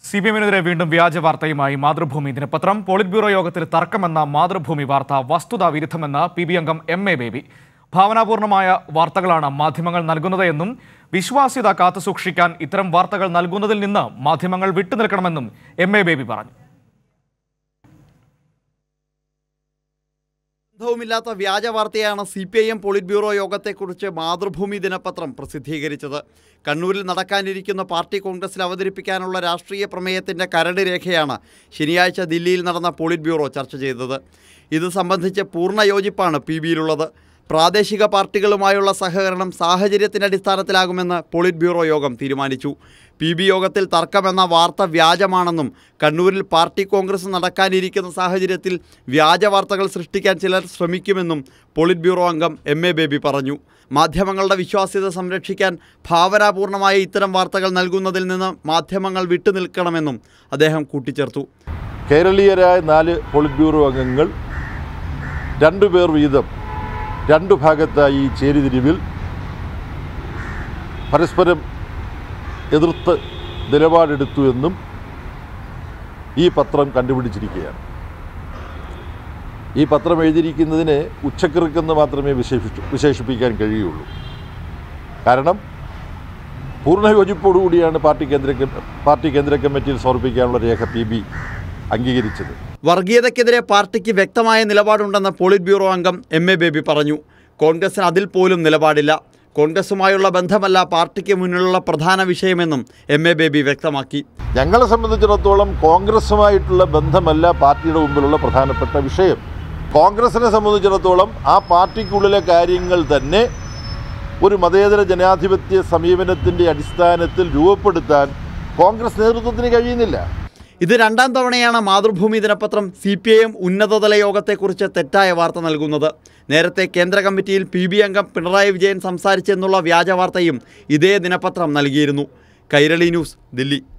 C P എമ്മിനെതിരെ വീണ്ടും വ്യാജ വാർത്തയുമായി മാതൃഭൂമി ദിനപത്രം പോളിറ്റ് ബ്യൂറോ യോഗത്തിൽ തർക്കമെന്ന മാതൃഭൂമി വാർത്ത വസ്തുതാ വിരുദ്ധമെന്ന് പി ബി അംഗം എം എ ബേബി ഭാവനാപൂർണമായ വാർത്തകളാണ് മാധ്യമങ്ങൾ നൽകുന്നത് എന്നും വിശ്വാസ്യത കാത്തുസൂക്ഷിക്കാൻ ഇത്തരം വാർത്തകൾ നൽകുന്നതിൽ നിന്ന് മാധ്യമങ്ങൾ വിട്ടുനിൽക്കണമെന്നും എം എ ബേബി പറഞ്ഞു ബന്ധവുമില്ലാത്ത വ്യാജ വാർത്തയാണ് C P I M politburo യോഗത്തെക്കുറിച്ച് മാതൃഭൂമി ദിനപത്രം പ്രസിദ്ധീകരിച്ചത് കണ്ണൂരിൽ നടക്കാനിരിക്കുന്ന പാർട്ടി കോൺഗ്രസിൽ അവതരിപ്പിക്കാനുള്ള രാഷ്ട്രീയ പ്രമേയത്തിൻ്റെ കരട് രേഖയാണ് ശനിയാഴ്ച ദില്ലിയിൽ നടന്ന പോളിറ്റ് ബ്യൂറോ ചർച്ച ചെയ്തത് ഇത് സംബന്ധിച്ച് പൂർണ്ണ യോജിപ്പാണ് പി ബിയിലുള്ളത് പ്രാദേശിക പാർട്ടികളുമായുള്ള സഹകരണം സാഹചര്യത്തിൻ്റെ അടിസ്ഥാനത്തിലാകുമെന്ന് പോളിറ്റ് ബ്യൂറോ യോഗം തീരുമാനിച്ചു പി ബി യോഗത്തിൽ തർക്കമെന്ന വാർത്ത വ്യാജമാണെന്നും കണ്ണൂരിൽ പാർട്ടി കോൺഗ്രസ് നടക്കാനിരിക്കുന്ന സാഹചര്യത്തിൽ വ്യാജ വാർത്തകൾ സൃഷ്ടിക്കാൻ ചിലർ ശ്രമിക്കുമെന്നും പോളിറ്റ് ബ്യൂറോ അംഗം എം എ ബേബി പറഞ്ഞു മാധ്യമങ്ങളുടെ വിശ്വാസ്യത സംരക്ഷിക്കാൻ ഭാവനാപൂർണമായ ഇത്തരം വാർത്തകൾ നൽകുന്നതിൽ നിന്ന് മാധ്യമങ്ങൾ വിട്ടുനിൽക്കണമെന്നും അദ്ദേഹം കൂട്ടിച്ചേർത്തു കേരളീയരായ നാല് പോളിറ്റ് ബ്യൂറോ അംഗങ്ങൾ രണ്ടു പേർ വീതം രണ്ടു ഭാഗത്തായി ഈ ചേരിതിരിവിൽ പരസ്പരം എതിർത്ത് നിലപാടെടുത്തു എന്നും ഈ പത്രം കണ്ടുപിടിച്ചിരിക്കുകയാണ് ഈ പത്രം എഴുതിയിരിക്കുന്നതിനെ ഉച്ചക്കിറുക്കെന്ന് മാത്രമേ വിശേഷിച്ചു വിശേഷിപ്പിക്കാൻ കഴിയുള്ളൂ കാരണം പൂർണ്ണ യോജിപ്പോടുകൂടിയാണ് പാർട്ടി കേന്ദ്ര ക- പാർട്ടി കേന്ദ്ര കമ്മിറ്റിയിൽ സമർപ്പിക്കാനുള്ള രേഖ പി ബി അംഗീകരിച്ചത് വർഗീയതയ്ക്കെതിരെ പാർട്ടിക്ക് വ്യക്തമായ നിലപാടുണ്ടെന്ന് പോളിറ്റ് ബ്യൂറോ അംഗം എം എ ബേബി പറഞ്ഞു കോൺഗ്രസിന് അതിൽ പോലും നിലപാടില്ല കോൺഗ്രസുമായുള്ള ബന്ധമല്ല പാർട്ടിക്ക് മുന്നിലുള്ള പ്രധാന വിഷയമെന്നും എം എ ബേബി വ്യക്തമാക്കി ഞങ്ങളെ സംബന്ധിച്ചിടത്തോളം കോൺഗ്രസുമായിട്ടുള്ള ബന്ധമല്ല പാർട്ടിയുടെ മുമ്പിലുള്ള പ്രധാനപ്പെട്ട വിഷയം കോൺഗ്രസിനെ സംബന്ധിച്ചിടത്തോളം ആ പാർട്ടിക്കുള്ളിലെ കാര്യങ്ങൾ തന്നെ ഒരു മതേതര ജനാധിപത്യ സമീപനത്തിൻ്റെ അടിസ്ഥാനത്തിൽ രൂപപ്പെടുത്താൻ കോൺഗ്രസ് നേതൃത്വത്തിന് കഴിയുന്നില്ല ഇത് രണ്ടാം തവണയാണ് മാതൃഭൂമി ദിനപത്രം സി പി ഐ എം ഉന്നതതല യോഗത്തെക്കുറിച്ച് തെറ്റായ വാർത്ത നൽകുന്നത് നേരത്തെ കേന്ദ്ര കമ്മിറ്റിയിൽ പി ബി അംഗം പിണറായി വിജയൻ സംസാരിച്ചെന്നുള്ള വ്യാജ വാർത്തയും ഇതേ ദിനപത്രം നൽകിയിരുന്നു കൈരളി ന്യൂസ് ദില്ലി